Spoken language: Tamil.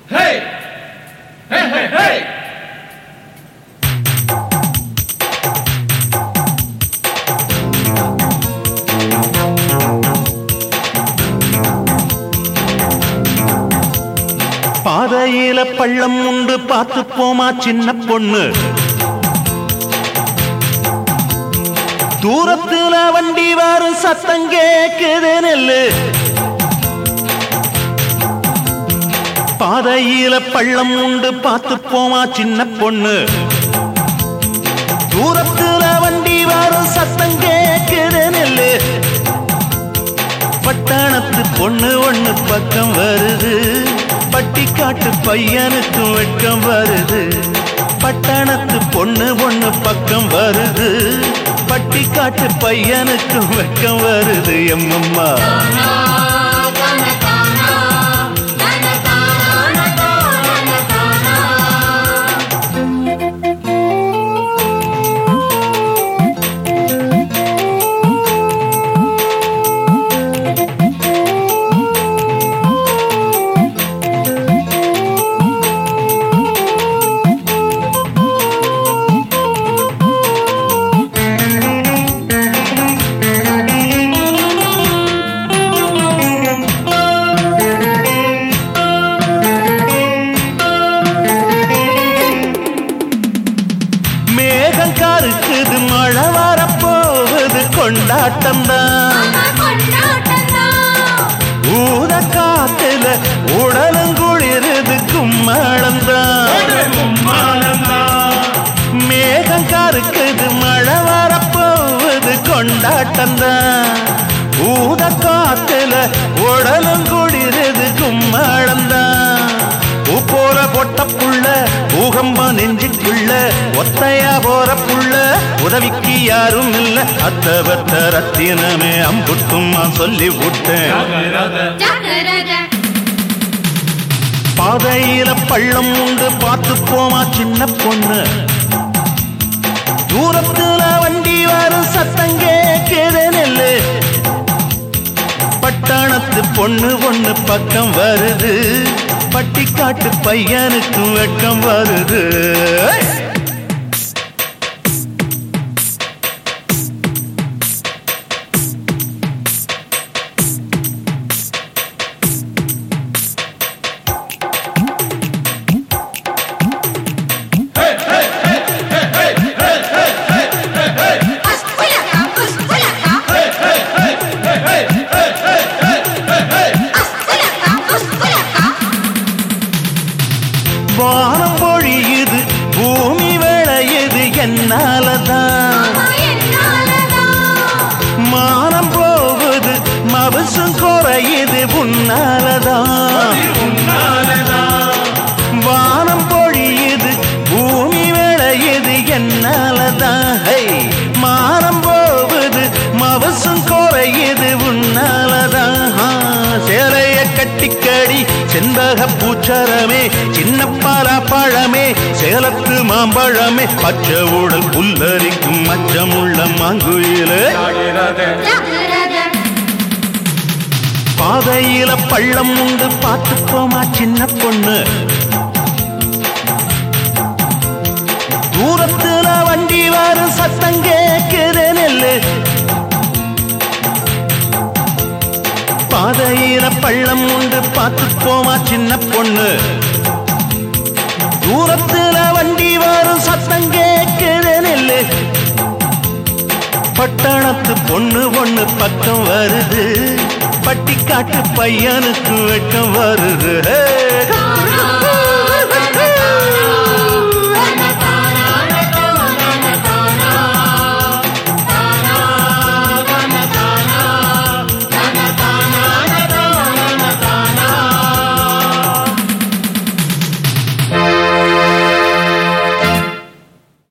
Hey! Hey, hey, hey! பாதையில பள்ளம் உண்டு பார்த்து போமா சின்ன பொண்ணு தூரத்துல வண்டி வரும் சத்தம் கேக்குது நெல்லு பாதையில பள்ளம் உண்டு பார்த்து போமா சின்ன பொண்ணு தூரத்துல வண்டி வரும் சத்தம் கேக்குது நெல்லு பட்டணத்து பொண்ணு ஒண்ணு பக்கம் வருது பட்டிக்காட்டு பையனுக்கு வெட்கம் வருது பட்டணத்து பொண்ணு ஒண்ணு பக்கம் வருது பட்டிக்காட்டு பையனுக்கு வெட்கம் வருது எம்மம்மா மேகம் கருக்குது மழை வரப்போகுது கொண்டாட்டம் தான் ஊத காத்துல உடலும் குளிருது கும்மாளம் தான் மேகம் கருக்குது மழை வரப்போகுது கொண்டாட்டம் தான் ஊத காத்துல உடலும் குளிருது கும்மாளம் தான் பூ போல பொட்ட புள்ள பூகம்ப நெஞ்சுக்குள்ள ஒத்தையா போற புள்ள உதவிக்கு யாரும் இல்ல அத்தவத்த ரத்தினமே அம்புட்டுமா சொல்லி விட்டேன் பாதையில பள்ளம் உண்டு பார்த்து போமா சின்ன பொண்ணு தூரத்துல வண்டி வரும் சத்தம் கேக்குது நெல்லு பட்டணத்து பொண்ணு ஒண்ணு பக்கம் வருது பட்டிக்காட்டு பையனுக்கு வெட்கம் வருது வானம் பொழியுது பூமி விளையுது என்னாலதான் மானம் போகுது மவசும் குறையுது உன்னாலதான் வானம் பொழியுது பூமி விளையுது என்னாலதான் ஹை, மானம் போகுது மவசும் குறையுது உன்னாலதான் ஆ, சேலைய கட்டிக்கடி செண்பக பூச்சரமே சின்ன பாலா பழமே சேலத்து மாம்பழமே பச்சை உடல் புல்லரிக்கும் மச்சமுள்ள மாங்குயிலே பாதையில பள்ளம் உண்டு பார்த்து போமா சின்ன பொண்ணு தூரத்துல வண்டி வரும் சத்தம் கேக்குது நெல்லு பாதையில பள்ளம் உண்டு பார்த்து போமா சின்ன பொண்ணு தூரத்துல வண்டி வரும் சத்தம் கேக்குது நெல்லு பட்டணத்து பொண்ணு ஒண்ணு பக்கம் வருது பட்டிக்காட்டு பையனுக்கு வெட்கம் வருது ஹே!